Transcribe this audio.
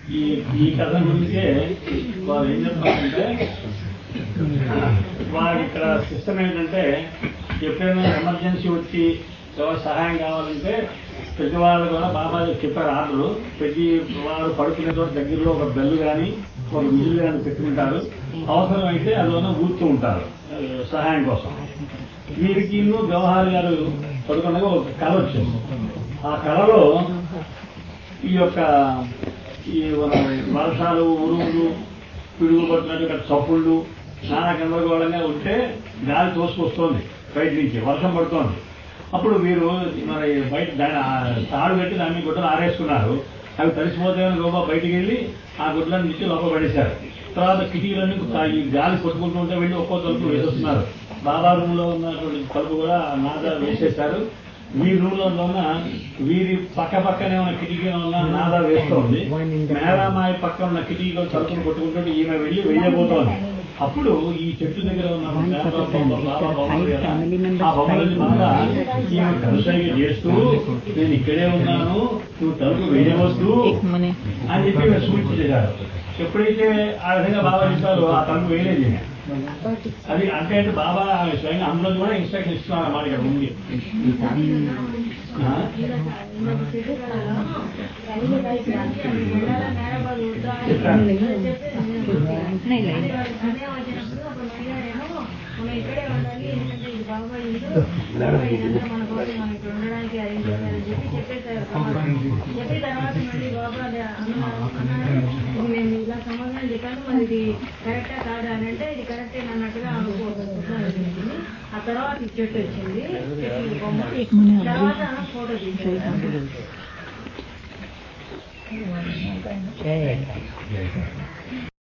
ఈ ఈ కథ గురించే వారు ఏం చెప్తారంటే వారి ఇక్కడ సిస్టమ్ ఏంటంటే ఎప్పుడైనా ఎమర్జెన్సీ వచ్చి ఎవరు సహాయం కావాలంటే ప్రతి వాళ్ళు కూడా బాబా చెప్పారు ఆర్డర్ ప్రతి వారు పడుకునే చోట దగ్గరలో ఒక బెల్ కానీ ఒక విజిల్ కానీ పెట్టుకుంటారు అవసరం అయితే అందులోనే ఊరుతూ ఉంటారు ఆ, సహాయం కోసం వీరికి ఇన్ను జవహర్ గారు పడుకునగా ఒక కళ వచ్చింది ఆ కళలో ఈ యొక్క ఈ మన వర్షాలు ఉరుములు పిడుగు పడుతున్నట్టు ఇక్కడ చప్పుళ్ళు నానా గందరగోళంగా ఉంటే గాలి తోసుకొస్తోంది బయట నుంచి వర్షం పడుతోంది అప్పుడు వీరు మరి బయట దాని ఆ తాడు పెట్టి దాని మీద గుడ్డలు ఆరేసుకున్నారు అవి తడిసిపోతాయని లోపల బయటికి వెళ్ళి ఆ గుడ్లను నుంచి లోపల పడేశారు తర్వాత కిటికీలన్నీ తా- ఈ గాలి కొట్టుకుంటూ ఉంటే వెళ్ళి ఒక్కో తలుపు వేసేస్తున్నారు బాబా రూమ్ లో ఉన్నటువంటి తలుపు కూడా నాద వేసేశారు వీరి రూమ్ లో ఉన్న వీరి పక్క పక్కనే ఉన్న కిటికీలో ఉన్న నాదా వేస్తోంది మేరామాయి పక్కన ఉన్న కిటికీలో తలుపులు కొట్టుకుంటుంటే ఈమె వెళ్ళి వెళ్ళబోతోంది అప్పుడు ఈ చెట్టు దగ్గర ఉన్న మేరా బొమ్మ, బాబా బొమ్మలు కదా, ఆ బొమ్మలని బాగా ఈమె కలుసైగా చేస్తూ నేను ఇక్కడే ఉన్నాను నువ్వు తలుపు వేయవద్దు అని చెప్పి ఈమె సూచించారు ఎప్పుడైతే ఆ విధంగా బాబా చెప్పారో ఆ తలుపు వేయలేదు ఈమె. అది అంటే అంటే బాబా స్వయంగా అందులో కూడా ఇన్స్ట్రక్షన్ ఇస్తున్నారు అన్నమాట ఇక్కడ ఉంది ఆ? మనం ఇక్కడే ఉండాలి ఎందుకంటే ఇది బాబా ఇల్లు బాబా ఇదంతా మన కోసం మనం ఇక్కడ ఉండడానికి అరేంజ్ చేయాలని చెప్పి చెప్పేశారు చెప్పిన తర్వాత మళ్ళీ బాబా అదే అన్నారు అన్నారు, ఇది నేను ఇలా సమాధానం చెప్పాను మరి ఇది కరెక్టా కాదా అని అంటే ఇది కరెక్టే అన్నట్టుగా అనుకోవచ్చు ఆ తర్వాత ఈ చెట్టు వచ్చింది చెట్టు బొమ్మ తర్వాత ఫోటో తీసారు జయ